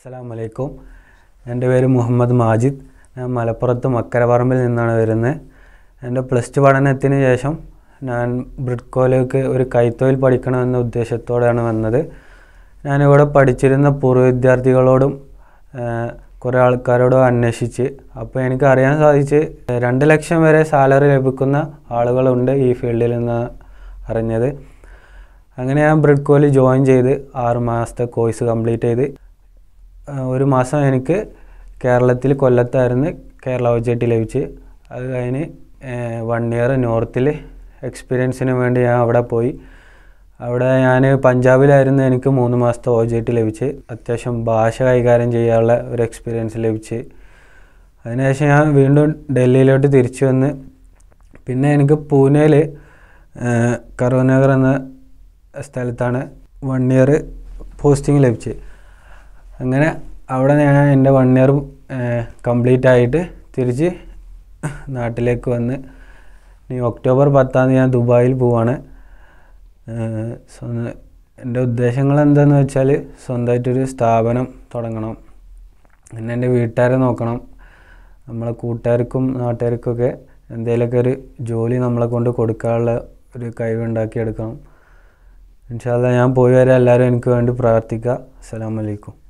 അസ്സലാമു അലൈക്കും എൻ്റെ പേര് മുഹമ്മദ് മാജിദ് ഞാൻ മലപ്പുറത്ത് മക്കരപറമ്പിൽ നിന്നാണ് വരുന്നത് എൻ്റെ പ്ലസ് ടു പഠനത്തിന് ശേഷം ഞാൻ ബ്രിഡ്കോയിലേക്ക് ഒരു കൈത്തൊഴിൽ പഠിക്കണമെന്ന ഉദ്ദേശത്തോടെയാണ് വന്നത് ഞാനിവിടെ പഠിച്ചിരുന്ന പൂർവ്വ വിദ്യാർത്ഥികളോടും ഏഹ്, കുറേ ആൾക്കാരോടും അന്വേഷിച്ച് അപ്പോൾ എനിക്ക് അറിയാൻ സാധിച്ച് രണ്ട് ലക്ഷം വരെ സാലറി ലഭിക്കുന്ന ആളുകളുണ്ട് ഈ ഫീൽഡിൽ നിന്ന് അറിഞ്ഞത് അങ്ങനെ ഞാൻ ബ്രിഡ്കോയിൽ ജോയിൻ ചെയ്ത് ആറ് മാസത്തെ കോഴ്സ് കംപ്ലീറ്റ് ചെയ്ത് ആ, ഒരു മാസം എനിക്ക് കേരളത്തിൽ കൊല്ലത്തായിരുന്നു കേരള ഒജറ്റി ലഭിച്ച് അത് കഴിഞ്ഞ് വൺ ഇയർ നോർത്തിൽ എക്സ്പീരിയൻസിന് വേണ്ടി ഞാൻ അവിടെ പോയി അവിടെ ഞാൻ പഞ്ചാബിലായിരുന്നു എനിക്ക് മൂന്ന് മാസത്തെ ഒ ജി ടി ലഭിച്ച് അത്യാവശ്യം ഭാഷ കൈകാര്യം ചെയ്യാനുള്ള ഒരു എക്സ്പീരിയൻസ് ലഭിച്ച് അതിനുശേഷം ഞാൻ വീണ്ടും ഡൽഹിയിലോട്ട് തിരിച്ചു വന്ന് പിന്നെ എനിക്ക് പൂനെയിൽ കറുവനഗർ എന്ന സ്ഥലത്താണ് വൺ ഇയർ പോസ്റ്റിംഗ് ലഭിച്ചത് അങ്ങനെ അവിടെ ഞാൻ എൻ്റെ വൺ ഇയർ കംപ്ലീറ്റ് ആയിട്ട് തിരിച്ച് നാട്ടിലേക്ക് വന്ന് ഇനി ഒക്ടോബർ പത്താം തീയതി ഞാൻ ദുബായിൽ പോവാണ് ഏഹ് സ്വന്തം എൻ്റെ ഉദ്ദേശങ്ങൾ എന്താണെന്ന് വെച്ചാൽ സ്വന്തമായിട്ടൊരു സ്ഥാപനം തുടങ്ങണം പിന്നെ എൻ്റെ വീട്ടുകാരെ നോക്കണം നമ്മളെ കൂട്ടുകാർക്കും നാട്ടുകാർക്കൊക്കെ എന്തെങ്കിലുമൊക്കെ ഒരു ജോലി നമ്മളെ കൊണ്ട് കൊടുക്കാനുള്ള ഒരു കഴിവുണ്ടാക്കിയെടുക്കണം ഇൻഷാല്ല ഞാൻ പോയി വരെ എല്ലാവരും എനിക്ക് വേണ്ടി പ്രാർത്ഥിക്കുക അസ്സലാമു അലൈക്കും